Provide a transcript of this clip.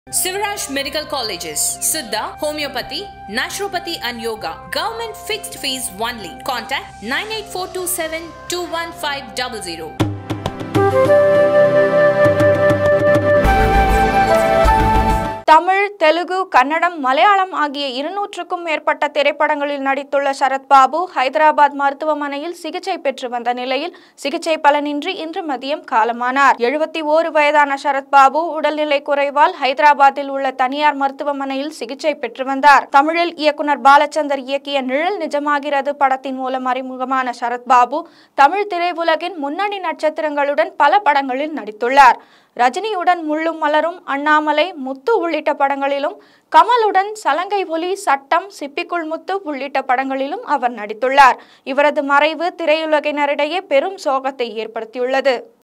Sivaraj Medical Colleges, Siddha, Homeopathy, Naturopathy and Yoga. Government fixed fees only. Contact 98427 21500. Tamil Telugu Kannada Malayalam ஆகிய இருநூற்றுக்கும் மேற்பட்ட திரைப்படங்களில் நடித்துள்ள சரத்பாபு ஹைதராபாத் மருத்துவமனையில் சிகிச்சை பெற்று வந்த நிலையில் சிகிச்சை பலனின்றி இன்று மதியம் காலமானார் எழுபத்தி ஓரு வயதான சரத்பாபு உடல்நிலை குறைவால் ஹைதராபாத்தில் உள்ள தனியார் மருத்துவமனையில் சிகிச்சை பெற்று வந்தார் தமிழில் இயக்குனர் பாலச்சந்தர் இயக்கிய நிழல் நிஜமாகிறது படத்தின் மூலம் அறிமுகமான சரத்பாபு தமிழ் திரையுலகின் முன்னணி நட்சத்திரங்களுடன் பல படங்களில் நடித்துள்ளார் ரஜினியுடன் முள்ளும் மலரும் அண்ணாமலை முத்து உள்ளிட்ட படங்களிலும் கமலுடன் சலங்கை ஒலி சட்டம் சிப்பிக்குள் முத்து உள்ளிட்ட படங்களிலும் அவர் நடித்துள்ளார் இவரது மறைவு திரையுலகினரிடையே பெரும் சோகத்தை ஏற்படுத்தியுள்ளது